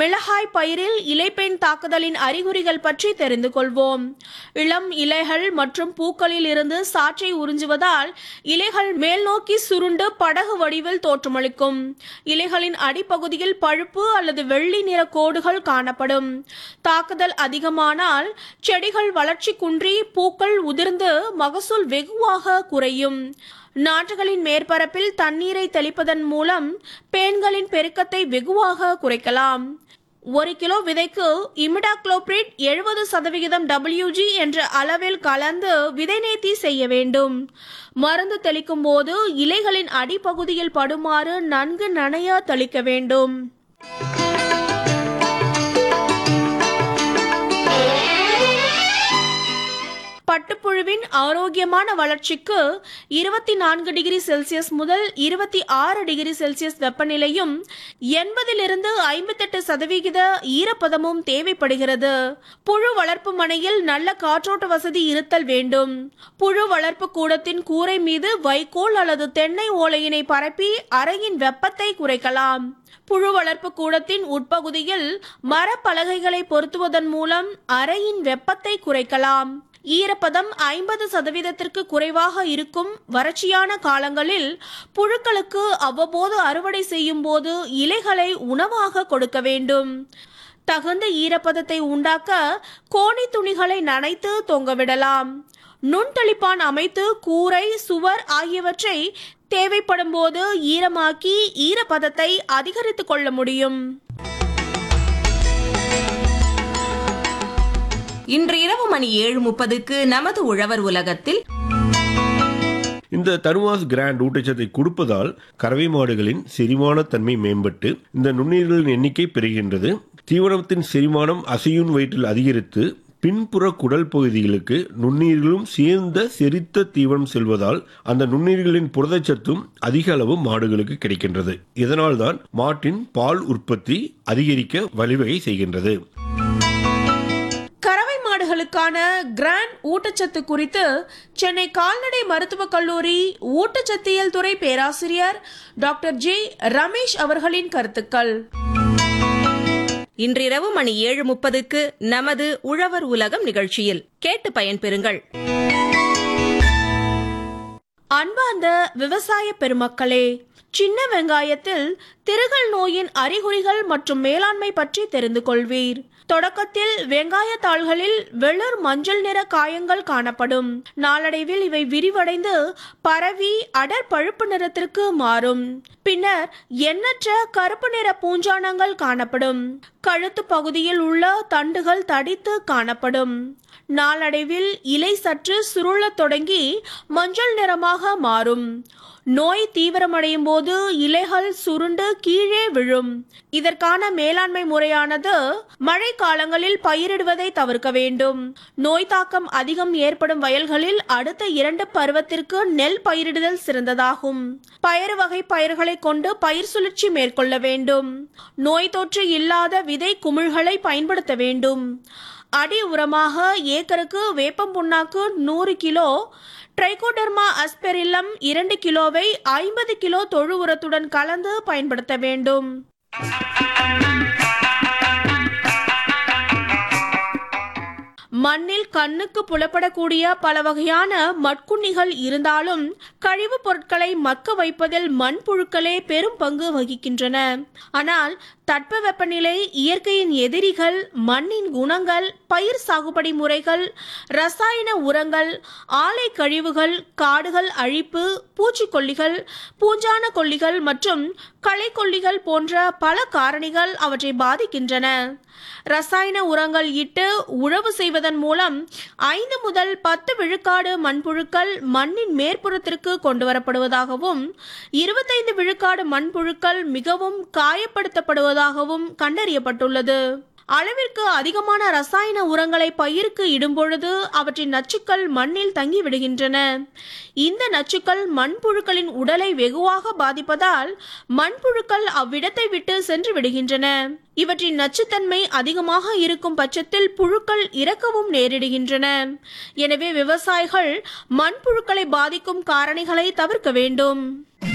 மிளகாய் பயிரில் இலைப்பெண் தாக்குதலின் அறிகுறிகள் பற்றி தெரிந்து கொள்வோம் இளம் இலைகள் மற்றும் பூக்களில் இருந்து சாற்றை உறிஞ்சுவதால் இலைகள் மேல் நோக்கி சுருண்டு படகு வடிவில் தோற்றமளிக்கும் இலைகளின் அடிப்பகுதியில் பழுப்பு அல்லது வெள்ளி நிற கோடுகள் காணப்படும் தாக்குதல் அதிகமானால் செடிகள் வளர்ச்சி குன்றி பூக்கள் உதிர்ந்து மகசூல் வெகுவாக குறையும் நாற்றுகளின் மேற்பரப்பில் தண்ணீரை தெளிப்பதன் மூலம் பேன்களின் பெருக்கத்தை வெகுவாக குறைக்கலாம் ஒரு கிலோ விதைக்கு இமிடாக்ளோபிரிட் எழுபது சதவிகிதம் டபிள்யூஜி என்ற அளவில் கலந்து விதை நேர்த்தி செய்ய வேண்டும் மருந்து தெளிக்கும் போது இலைகளின் அடிப்பகுதியில் படுமாறு நன்கு நனைய தெளிக்க வேண்டும் பட்டுப்புழுவின் ஆரோக்கியமான வளர்ச்சிக்கு இருபத்தி நான்கு டிகிரி செல்சியஸ் முதல் இருபத்தி ஆறு டிகிரி செல்சியஸ் வெப்பநிலையும் எண்பதிலிருந்து ஐம்பத்தெட்டு சதவிகித ஈரப்பதமும் தேவைப்படுகிறது புழு வளர்ப்பு மனையில் நல்ல காற்றோட்ட வசதி இருத்தல் வேண்டும் புழு வளர்ப்பு கூடத்தின் கூரை மீது வைக்கோல் அல்லது தென்னை ஓலையினை பரப்பி அறையின் வெப்பத்தை குறைக்கலாம் புழு வளர்ப்பு கூடத்தின் உட்பகுதியில் மரப்பலகைகளை பொருத்துவதன் மூலம் அறையின் வெப்பத்தை குறைக்கலாம் ஈரப்பதம் ஐம்பது சதவீதத்திற்கு குறைவாக இருக்கும் வறட்சியான காலங்களில் புழுக்களுக்கு அவ்வப்போது அறுவடை செய்யும் போது இலைகளை உணவாக கொடுக்க வேண்டும் தகுந்த ஈரப்பதத்தை உண்டாக்க கோணி துணிகளை நனைத்து தொங்கவிடலாம் நுண்தளிப்பான் அமைத்து கூரை சுவர் ஆகியவற்றை தேவைப்படும் போது ஈரமாக்கி ஈரப்பதத்தை அதிகரித்துக் கொள்ள முடியும் இன்று இரவு மணி ஏழு முப்பதுக்கு நமது உழவர் உலகத்தில் இந்த தனுவாஸ் கிராண்ட் ஊட்டச்சத்தை கொடுப்பதால் கறவை மாடுகளின் செரிமான தன்மை மேம்பட்டு இந்த நுண்ணுயிர்களின் எண்ணிக்கை பெறுகின்றது தீவனத்தின் செரிமானம் அசையும் வயிற்றில் அதிகரித்து பின்புற குடல் பகுதிகளுக்கு நுண்ணுயிர்களும் சேர்ந்த செரித்த தீவனம் செல்வதால் அந்த நுண்ணுயிர்களின் புரதச்சத்தும் அதிக அளவு மாடுகளுக்கு கிடைக்கின்றது இதனால்தான் மாட்டின் பால் உற்பத்தி அதிகரிக்க வழிவகை செய்கின்றது கறவை மாடுகளுக்கான கிராண்ட் ஊட்டச்சத்து குறித்து சென்னை கால்நடை மருத்துவக் கல்லூரி ஊட்டச்சத்தியல் துறை பேராசிரியர் டாக்டர் ஜே ரமேஷ் அவர்களின் கருத்துக்கள் இன்றிரவு மணி ஏழு முப்பதுக்கு நமது உழவர் உலகம் நிகழ்ச்சியில் கேட்டு பயன்பெறுங்கள் அன்பார்ந்த விவசாய பெருமக்களே சின்ன வெங்காயத்தில் திருகல் நோயின் அறிகுறிகள் மற்றும் மேலாண்மை பற்றி தெரிந்து கொள்வீர் தொடக்கத்தில் வெங்காய தாள்களில் வெளிர் மஞ்சள் நிற காயங்கள் காணப்படும் நாளடைவில் இவை விரிவடைந்து பரவி அடர் பழுப்பு நிறத்திற்கு மாறும் பின்னர் எண்ணற்ற கருப்பு நிற பூஞ்சானங்கள் காணப்படும் கழுத்து பகுதியில் உள்ள தண்டுகள் தடித்து காணப்படும் நாளடைவில் இலை சற்று சுருளத் தொடங்கி மஞ்சள் நிறமாக மாறும் நோய் தீவிரமடையும் போது இலைகள் சுருண்டு கீழே விழும் இதற்கான மேலாண்மை முறையானது மழை காலங்களில் பயிரிடுவதை தவிர்க்க வேண்டும் நோய் தாக்கம் அதிகம் ஏற்படும் வயல்களில் அடுத்த இரண்டு பருவத்திற்கு நெல் பயிரிடுதல் சிறந்ததாகும் பயறு வகை பயிர்களை கொண்டு பயிர் சுழற்சி மேற்கொள்ள வேண்டும் நோய் தொற்று இல்லாத விதை குமிழ்களை பயன்படுத்த வேண்டும் அடி உரமாக ஏக்கருக்கு வேப்பம் புண்ணாக்கு நூறு கிலோ ட்ரைகோடர்மா அஸ்பெரில்லம் இரண்டு கிலோவை ஐம்பது கிலோ தொழு உரத்துடன் கலந்து பயன்படுத்த வேண்டும் மண்ணில் கண்ணுக்கு புலப்படக்கூடிய பல வகையான மட்குண்ணிகள் இருந்தாலும் கழிவுப் பொருட்களை மக்க வைப்பதில் மண்புழுக்களே பெரும் பங்கு வகிக்கின்றன ஆனால் தட்பவெப்பநிலை இயற்கையின் எதிரிகள் மண்ணின் குணங்கள் பயிர் சாகுபடி முறைகள் ரசாயன உரங்கள் ஆலை கழிவுகள் காடுகள் அழிப்பு பூச்சிக்கொல்லிகள் பூஞ்சான கொல்லிகள் மற்றும் களைக்கொல்லிகள் போன்ற பல காரணிகள் அவற்றை பாதிக்கின்றன ரசாயன உரங்கள் இட்டு உழவு செய்வதன் மூலம் ஐந்து முதல் பத்து விழுக்காடு மண்புழுக்கள் மண்ணின் மேற்புறத்திற்கு கொண்டு வரப்படுவதாகவும் இருபத்தைந்து விழுக்காடு மண்புழுக்கள் மிகவும் காயப்படுத்தப்படுவதாகவும் கண்டறியப்பட்டுள்ளது அளவிற்கு அதிகமான ரசாயன உரங்களை பயிருக்கு இடும்பொழுது அவற்றின் நச்சுக்கள் மண்ணில் தங்கிவிடுகின்றன இந்த நச்சுக்கள் மண்புழுக்களின் உடலை வெகுவாக பாதிப்பதால் மண்புழுக்கள் அவ்விடத்தை விட்டு சென்று விடுகின்றன இவற்றின் நச்சுத்தன்மை அதிகமாக இருக்கும் பட்சத்தில் புழுக்கள் இறக்கவும் நேரிடுகின்றன எனவே விவசாயிகள் மண்புழுக்களை பாதிக்கும் காரணிகளை தவிர்க்க வேண்டும்